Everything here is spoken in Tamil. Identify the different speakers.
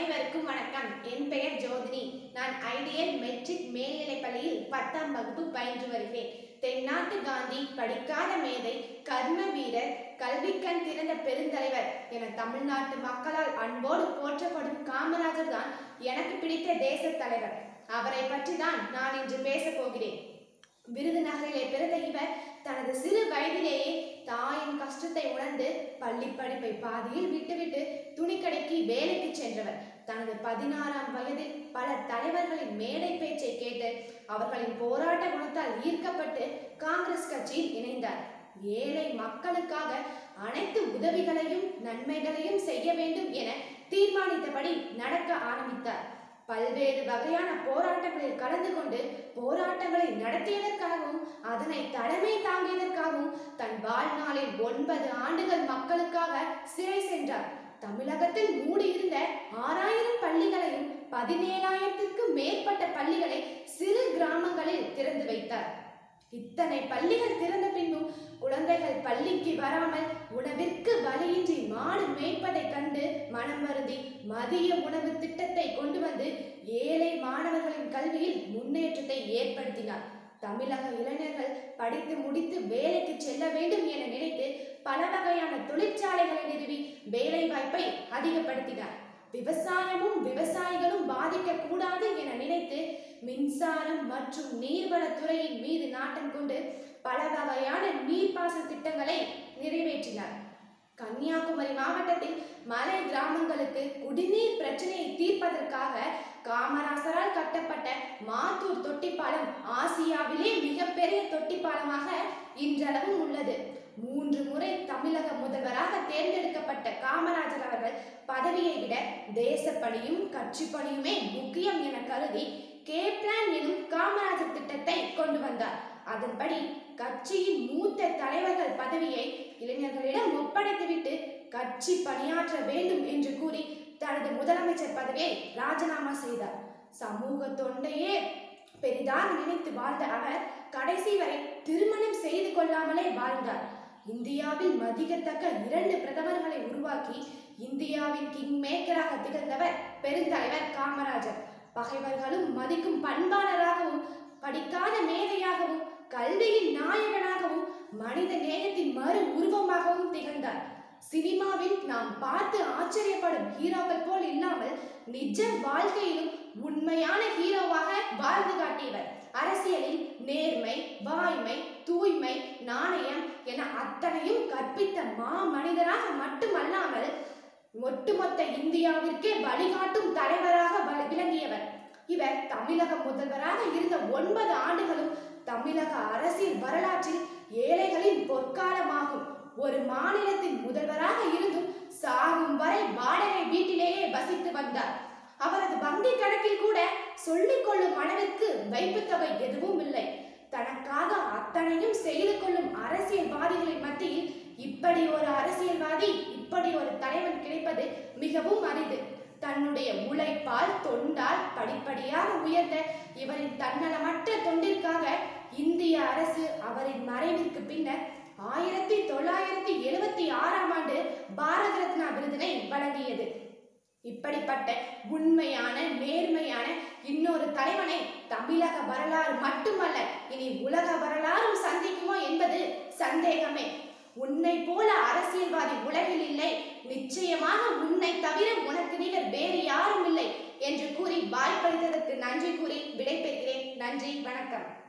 Speaker 1: அனைவருக்கும் வணக்கம் என் பெயர் ஜோதினி நான் ஐடியல் மெட்ரிக் மேல்நிலைப் பள்ளியில் பத்தாம் வகுப்பு பயின்று வருகிறேன் தென்னாட்டு காந்தி படிக்காத மேதை கர்ம வீரர் கல்விக்கண் திறந்த பெருந்தலைவர் என தமிழ்நாட்டு மக்களால் அன்போடு போற்றப்படும் காமராஜர் தான் எனக்கு பிடித்த தேச தலைவர் அவரை பற்றி தான் நான் இன்று பேசப் போகிறேன் விருதுநகரிலே பிறந்த இவர் தனது சிறு வயதிலேயே தாயின் கஷ்டத்தை உணர்ந்து பள்ளி படிப்பை பாதியில் விட்டுவிட்டு துணிக்கடைக்கு வேலைக்கு சென்றவர் தனது பதினாறாம் வயதில் பல தலைவர்களின் மேடை பேச்சை கேட்டு அவர்களின் போராட்ட குணத்தால் ஈர்க்கப்பட்டு காங்கிரஸ் கட்சியில் இணைந்தார் ஏழை மக்களுக்காக அனைத்து உதவிகளையும் நன்மைகளையும் செய்ய வேண்டும் என தீர்மானித்தபடி நடக்க ஆரம்பித்தார் பல்வேறு வகையான போராட்டங்களில் கலந்து கொண்டு போராட்டங்களை நடத்தியதற்காகவும் அதனை தலைமை தாங்கியதற்காகவும் தன் வாழ்நாளில் ஒன்பது ஆண்டுகள் மக்களுக்காக சிறை சென்றார் தமிழகத்தில் மூடியிருந்த ஆறாயிரம் பள்ளிகளையும் பதினேழாயிரத்திற்கும் மேற்பட்ட பள்ளிகளை சிறு கிராமங்களில் திறந்து வைத்தார் இத்தனை பள்ளிகள் திறந்த பின்னும் குழந்தைகள் பள்ளிக்கு வராமல் உணவிற்கு வழியின்றி மாடு மேய்ப்பதைக் கண்டு மனம் வருந்தி மதிய உணவு திட்டத்தை கொண்டு வந்து ஏழை மாணவர்களின் கல்வியில் முன்னேற்றத்தை ஏற்படுத்தினார் தமிழக இளைஞர்கள் படித்து முடித்து வேலைக்கு செல்ல வேண்டும் என நினைத்து பல வகையான தொழிற்சாலைகளை நிறுவி வேலை வாய்ப்பை அதிகப்படுத்தினார் விவசாயமும் விவசாயிகளும் பாதிக்க கூடாது என நினைத்து மின்சாரம் மற்றும் நீர்வளத்துறையின் மீது நாட்டம் கொண்டு பல வகையான நீர்ப்பாசன திட்டங்களை நிறைவேற்றினார் கன்னியாகுமரி மாவட்டத்தில் மலை கிராமங்களுக்கு குடிநீர் பிரச்சனையை தீர்ப்பதற்காக காமராசரால் கட்டப்பட்ட மாத்தூர் தொட்டிப்பாலம் ஆசியாவிலே மிகப்பெரிய தொட்டிப்பாலமாக இன்றளவும் உள்ளது மூன்று முறை தமிழக முதல்வராக தேர்ந்தெடுக்கப்பட்ட காமராஜர் அவர்கள் பதவியை விட தேசப்பணியும் கட்சி பணியுமே முக்கியம் என கருதி கே பிளான் எனும் காமராஜர் திட்டத்தை கொண்டு வந்தார் அதன்படி கட்சியின் மூத்த தலைவர்கள் பதவியை இளைஞர்களிடம் ஒப்படைத்துவிட்டு கட்சி பணியாற்ற வேண்டும் என்று கூறி தனது முதலமைச்சர் பதவியை ராஜினாமா செய்தார் சமூக தொண்டையே பெரிதாக நினைத்து வாழ்ந்த அவர் கடைசி வரை திருமணம் செய்து கொள்ளாமலே வாழ்ந்தார் இந்தியாவில் மதிக்கத்தக்க இரண்டு பிரதமர்களை உருவாக்கி இந்தியாவின் கிங் மேக்கராக திகழ்ந்தவர் பெருந்தலைவர் காமராஜர் பகைவர்களும் மதிக்கும் பண்பாளராகவும் படிக்காத மேதையாகவும் கல்வியின் நாயகனாகவும் மனித நேயத்தின் மறு உருவமாகவும் திகழ்ந்தார் சினிமாவில் நாம் பார்த்து ஆச்சரியப்படும் ஹீரோக்கள் போல் இல்லாமல் நிஜ வாழ்க்கையிலும் உண்மையான ஹீரோவாக வாழ்ந்து காட்டியவர் அரசியலில் நேர்மை வாய்மை தூய்மை நாணயம் என அத்தனையும் கற்பித்த மா மனிதராக மட்டுமல்லாமல் ஒட்டுமொத்த இந்தியாவிற்கே வழிகாட்டும் தலைவராக வ- விளங்கியவர் இவர் தமிழக முதல்வராக இருந்த ஒன்பது ஆண்டுகளும் தமிழக அரசியல் வரலாற்றில் ஏழைகளின் பொற்காலமாகும் ஒரு மாநிலத்தின் முதல்வராக இருந்தும் சாகும் வரை வாடகை வீட்டிலேயே வசித்து வந்தார் அவரது வங்கி கணக்கில் கூட சொல்லிக் கொள்ளும் அளவிற்கு வைப்பு தொகை எதுவும் இல்லை தனக்காக அத்தனையும் செய்து கொள்ளும் அரசியல்வாதிகளின் மத்தியில் இப்படி ஒரு அரசியல்வாதி இப்படி ஒரு தலைவன் கிடைப்பது மிகவும் அரிது தன்னுடைய உழைப்பால் தொண்டால் படிப்படியாக உயர்ந்த இவரின் தன்னலமற்ற தொண்டிற்காக இந்திய அரசு அவரின் மறைவிற்கு பின்னர் ஆயிரத்தி தொள்ளாயிரத்தி எழுபத்தி ஆறாம் ஆண்டு பாரத ரத்னா விருதினை வழங்கியது இப்படிப்பட்ட உண்மையான நேர்மையான இன்னொரு தலைவனை தமிழக வரலாறு மட்டுமல்ல இனி உலக வரலாறும் சந்திக்குமோ என்பது சந்தேகமே உன்னை போல அரசியல்வாதி உலகில் இல்லை நிச்சயமாக உன்னை தவிர உனக்கு நிகர் வேறு யாரும் இல்லை என்று கூறி வாய்ப்பளித்ததற்கு நன்றி கூறி விடைபெறுகிறேன் நன்றி வணக்கம்